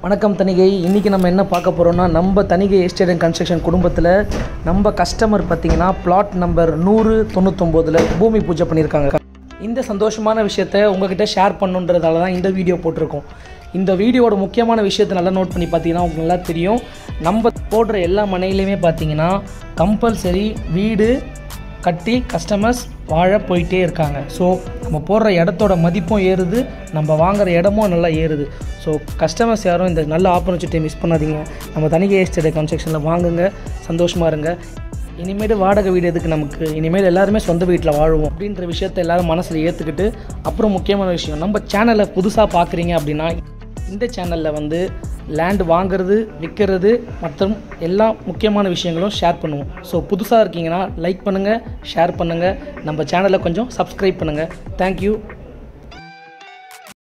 வணக்கம் தணிகை இன்றைக்கி நம்ம என்ன பார்க்க போகிறோம்னா நம்ம தணிகை எஸ்டேட் அண்ட் கன்ஸ்ட்ரக்ஷன் குடும்பத்தில் நம்ம கஸ்டமர் பார்த்தீங்கன்னா பிளாட் நம்பர் நூறு தொண்ணூத்தொம்போதில் பூமி பூஜை பண்ணியிருக்காங்க இந்த சந்தோஷமான விஷயத்த உங்ககிட்ட ஷேர் பண்ணுன்றதால தான் இந்த வீடியோ போட்டிருக்கோம் இந்த வீடியோவோட முக்கியமான விஷயத்தை நல்லா நோட் பண்ணி பார்த்தீங்கன்னா உங்களுக்கு நல்லா தெரியும் நம்ம போடுற எல்லா மனையிலையுமே பார்த்தீங்கன்னா கம்பல்சரி வீடு கட்டி கஸ்டமர்ஸ் வாழ போயிட்டே இருக்காங்க ஸோ நம்ம போடுற இடத்தோட மதிப்பும் ஏறுது நம்ம வாங்குற இடமும் நல்லா ஏறுது ஸோ கஸ்டமர்ஸ் யாரும் இந்த நல்ல ஆப்பர்ச்சுனிட்டியை மிஸ் பண்ணாதீங்க நம்ம தனிகை எஸ்டேட் கன்ஸ்ட்ரக்ஷனில் வாங்குங்க சந்தோஷமாக இருங்க இனிமேல் வாடகை வீடு எதுக்கு நமக்கு இனிமேல் எல்லாருமே சொந்த வீட்டில் வாழுவோம் அப்படின்ற விஷயத்த எல்லாரும் மனசில் ஏற்றுக்கிட்டு அப்புறம் முக்கியமான விஷயம் நம்ம சேனலை புதுசாக பார்க்குறீங்க அப்படின்னா இந்த சேனலில் வந்து லேண்ட் வாங்குறது விற்கிறது மற்றும் எல்லா முக்கியமான விஷயங்களும் ஷேர் பண்ணுவோம் ஸோ புதுசாக இருக்கீங்கன்னா லைக் பண்ணுங்கள் ஷேர் பண்ணுங்கள் நம்ம சேனலை கொஞ்சம் சப்ஸ்கிரைப் பண்ணுங்கள் தேங்க்யூ